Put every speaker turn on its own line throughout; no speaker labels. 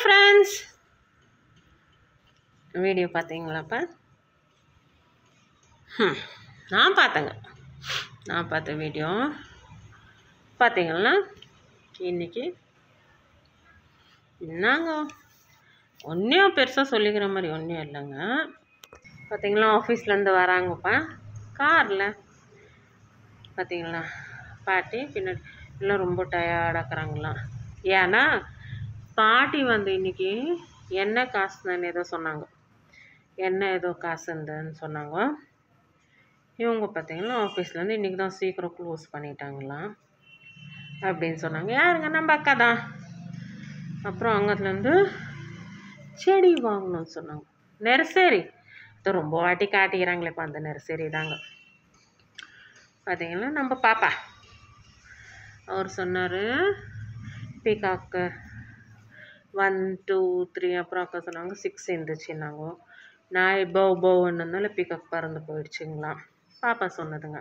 friends video பார்த்தீங்களாப்பா ம் நான் பார்த்தேங்க நான் பார்த்த வீடியோ பார்த்தீங்களா இன்னைக்கு என்னங்க ஒன்றையும் பெருசாக சொல்லிக்கிற மாதிரி ஒன்றும் இல்லைங்க பார்த்தீங்களா ஆஃபீஸ்லேருந்து வராங்கப்பா காரில் பார்த்தீங்களா பாட்டி பின்னாடி எல்லாம் ரொம்ப டயர்டாக்குறாங்களாம் ஏன்னா பாட்டி வந்து இன்னைக்கு என்ன காசுன்னு ஏதோ சொன்னாங்க என்ன ஏதோ காசு இருந்ததுன்னு சொன்னாங்க இவங்க பார்த்தீங்கன்னா ஆஃபீஸ்லேருந்து இன்றைக்கி தான் சீக்கிரம் க்ளோஸ் பண்ணிட்டாங்களாம் அப்படின்னு சொன்னாங்க யாருங்க நம்ம அக்கா தான் அப்புறம் அங்கத்துலேருந்து செடி வாங்கணும்னு சொன்னாங்க நெர்சரி இது ரொம்ப வாட்டி காட்டிக்கிறாங்களேப்பா அந்த நெர்சரி தாங்க பார்த்தீங்கன்னா நம்ம பாப்பா அவர் சொன்னார் பீகாக்கு ஒன் டூ த்ரீ அப்புறம் அக்கா சொன்னாங்க சிக்ஸ் இருந்துச்சுன்னாங்க நான் பவ் பவுன்னதுனால பீகாக் பறந்து போயிடுச்சுங்களாம் பாப்பா சொன்னதுங்க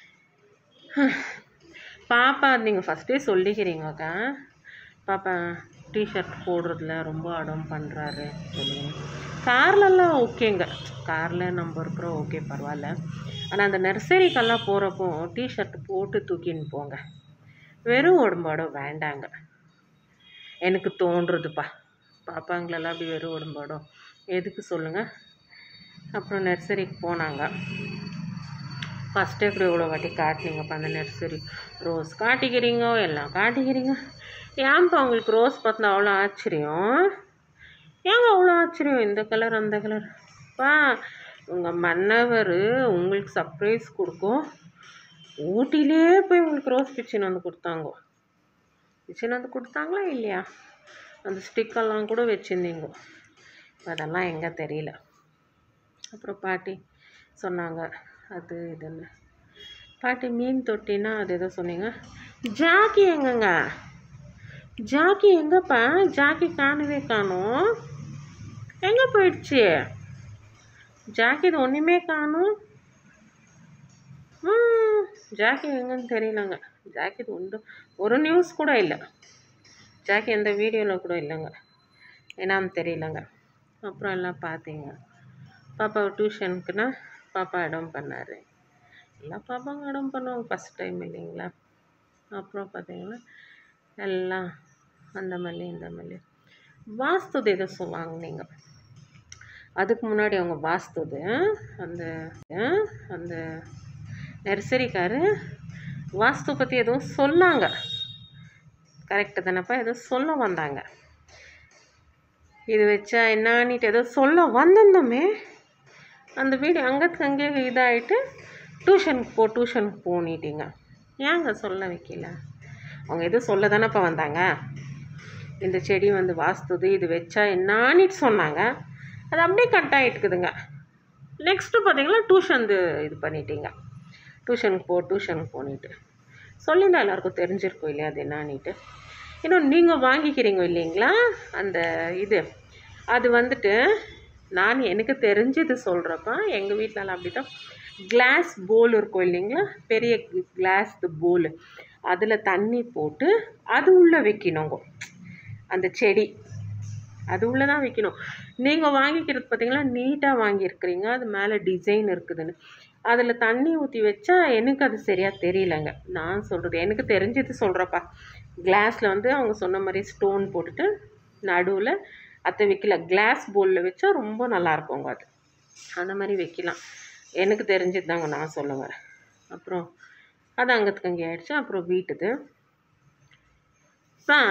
பாப்பா நீங்கள் ஃபஸ்ட்டே சொல்லிக்கிறீங்கக்கா பாப்பா டிஷர்ட் போடுறதுல ரொம்ப அடம் பண்ணுறாரு சொல்லுங்க கார்லலாம் ஓகேங்க காரில் நம்ம இருக்கிறோம் ஓகே பரவாயில்ல ஆனால் அந்த நர்சரிக்கெல்லாம் போகிறப்போ டிஷர்ட் போட்டு தூக்கின்னு போங்க வெறும் உடம்போட வேண்டாங்க எனக்கு தோன்றுறதுப்பா பாப்பாங்களெல்லாம் அப்படி வெறும் உடம்போடும் எதுக்கு சொல்லுங்கள் அப்புறம் நர்சரிக்கு போனாங்க ஃபஸ்ட்டே கூட இவ்வளோ வாட்டி காட்டினீங்கப்பா அந்த நர்சரி ரோஸ் காட்டிக்கிறீங்க எல்லாம் காட்டிக்கிறீங்க ஏன்ப்பா உங்களுக்கு ரோஸ் பார்த்தினா அவ்வளோ ஆச்சரியம் ஏங்க அவ்வளோ ஆச்சரியம் இந்த கலர் அந்த கலர் பா உங்கள் மன்னவர் உங்களுக்கு சர்ப்ரைஸ் கொடுக்கும் ஊட்டிலே போய் உங்களுக்கு ரோஸ் பிச்சின்னு வந்து கொடுத்தாங்க பிச்சின்னு வந்து கொடுத்தாங்களா இல்லையா அந்த ஸ்டிக்கெல்லாம் கூட வச்சுருந்தீங்க அதெல்லாம் எங்கே தெரியல அப்புறம் பாட்டி சொன்னாங்க அது இதுன்னு பாட்டி மீன் தொட்டினா அது எதோ சொன்னீங்க ஜாக்கி எங்கங்க ஜாக்கி எங்கப்பா ஜாக்கி காணவே காணும் எங்கே போயிடுச்சு ஜாக்கி இது ஒன்றுமே காணும் ம், ஜாக்கி எங்கன்னு தெரியலங்க ஜாக்கி இது உண்டு ஒரு நியூஸ் கூட இல்லை ஜாக்கி எந்த வீடியோவில் கூட இல்லைங்க என்னன்னு தெரியலங்க அப்புறம் எல்லாம் பார்த்தீங்க பாப்பா டியூஷனுக்குன்னா பாப்பா இடம் பண்ணார் எல்லா பாப்பாங்க இடம் பண்ணுவாங்க ஃபஸ்ட் டைம் இல்லைங்களா அப்புறம் பார்த்தீங்கன்னா எல்லாம் அந்த மல்லி இந்த மல்லி வாஸ்துது எதோ சொல்லுவாங்க நீங்கள் அதுக்கு முன்னாடி அவங்க வாஸ்துது அந்த அந்த நர்சரிக்காரு வாஸ்து பற்றி எதுவும் சொன்னாங்க கரெக்டு தானேப்பா ஏதோ சொல்ல வந்தாங்க இது வச்சா என்னான்னுட்டு ஏதோ சொல்ல வந்திருந்தோமே அந்த வீடு அங்கத்துக்கு அங்கேயே இதாகிட்டு டியூஷனுக்கு போ டியூஷனுக்கு போனிட்டீங்க ஏங்க சொல்ல வைக்கல அவங்க எதுவும் சொல்ல தானேப்பா வந்தாங்க இந்த செடி வந்து வாஸ்துது இது வச்சா என்னான்னுட்டு சொன்னாங்க அது அப்படியே கட் ஆகிட்டுக்குதுங்க நெக்ஸ்ட்டு பார்த்தீங்கன்னா டியூஷன் இது பண்ணிட்டீங்க டியூஷனுக்கு போ டியூஷனுக்கு போனிட்டு சொல்லியிருந்தா எல்லாருக்கும் தெரிஞ்சிருக்கும் இல்லையா அது என்னான்னுட்டு இன்னும் நீங்கள் வாங்கிக்கிறீங்க இல்லைங்களா அந்த இது அது வந்துட்டு நான் எனக்கு தெரிஞ்சது சொல்கிறப்ப எங்கள் வீட்டிலலாம் அப்படி தான் கிளாஸ் போல் இருக்கும் இல்லைங்களா பெரிய கிளாஸ் போல் அதில் தண்ணி போட்டு அது உள்ளே வைக்கணுங்க அந்த செடி அது உள்ளே தான் வைக்கணும் நீங்கள் வாங்கிக்கிறது பார்த்தீங்களா நீட்டாக வாங்கியிருக்கிறீங்க அது மேலே டிசைன் இருக்குதுன்னு அதில் தண்ணி ஊற்றி வச்சா எனக்கு அது சரியாக தெரியலங்க நான் சொல்கிறது எனக்கு தெரிஞ்சது சொல்கிறப்பா கிளாஸில் வந்து அவங்க சொன்ன மாதிரி ஸ்டோன் போட்டுட்டு நடுவில் அத்தை வைக்கல கிளாஸ் போலில் வச்சா ரொம்ப நல்லா இருக்குங்க அது அந்த மாதிரி வைக்கலாம் எனக்கு தெரிஞ்சது தாங்க நான் சொல்லுவேன் அப்புறம் அது அங்கத்துக்கு அங்கே ஆயிடுச்சு அப்புறம் வீட்டுது இப்போ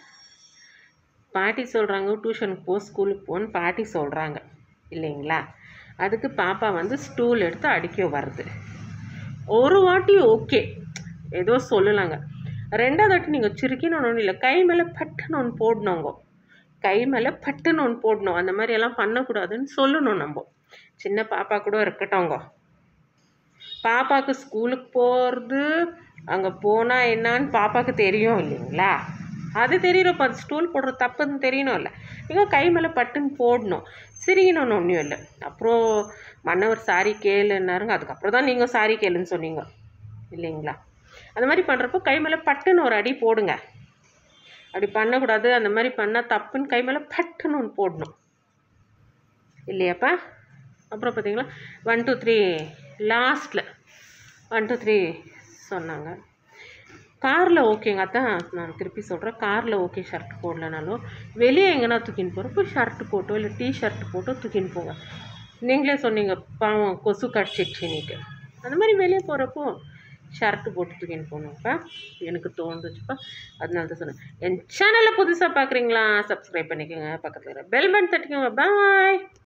பாட்டி சொல்கிறாங்க டியூஷனுக்கு போ ஸ்கூலுக்கு போன்னு பாட்டி சொல்கிறாங்க இல்லைங்களா அதுக்கு பாப்பா வந்து ஸ்டூல் எடுத்து அடிக்க வருது ஒரு வாட்டி ஓகே ஏதோ சொல்லலாங்க ரெண்டாவது வாட்டி நீங்கள் சிரிக்கின்னு ஒன்றும் இல்லை கை மேலே பட்டுன்னு ஒன்று போடணுங்க கை மேலே பட்டுன்னு ஒன்று போடணும் அந்த மாதிரி எல்லாம் பண்ணக்கூடாதுன்னு சொல்லணும் நம்ம சின்ன பாப்பா கூட இருக்கட்டோங்க பாப்பாவுக்கு ஸ்கூலுக்கு போகிறது அங்கே போனால் என்னான்னு பாப்பாவுக்கு தெரியும் இல்லைங்களா அது தெரியறப்ப அது ஸ்டூல் போடுற தப்புன்னு தெரியணும் இல்லை இங்கே கை மேலே பட்டுன்னு போடணும் சிரிக்கணும்னு ஒன்றும் இல்லை அப்புறம் மன்னவர் சாரி கேளுன்னாருங்க அதுக்கப்புறம் தான் நீங்கள் சாரி கேளுன்னு சொன்னீங்க இல்லைங்களா அந்த மாதிரி பண்ணுறப்போ கை மேலே பட்டுன்னு ஒரு அடி போடுங்க அப்படி பண்ணக்கூடாது அந்த மாதிரி பண்ணால் தப்புன்னு கை மேலே பட்டுன்னு ஒன்று போடணும் இல்லையாப்பா அப்புறம் பார்த்தீங்களா ஒன் டூ த்ரீ லாஸ்ட்டில் ஒன் டூ த்ரீ சொன்னாங்க காரில் ஓகேங்க அதான் நான் திருப்பி சொல்கிறேன் காரில் ஓகே ஷர்ட் போடலனாலும் வெளியே எங்கன்னா தூக்கின்னு போகிறப்போ ஷர்ட் போட்டோ இல்லை டீ ஷர்ட் போட்டோ தூக்கின்னு போங்க நீங்களே சொன்னீங்க பாவம் கொசு கடிச்சிடுச்சுன்னுட்டு அந்த மாதிரி வெளியே போகிறப்போ ஷர்ட்டு போட்டு தூக்கின்னு போகணும்ப்பா எனக்கு தோணுச்சுப்பா அதனால தான் சொன்னேன் என் சேனலை புதுசாக பார்க்குறீங்களா சப்ஸ்கிரைப் பண்ணிக்கோங்க பக்கத்தில் பெல் பட்டன் தட்டிக்கோங்க பாய்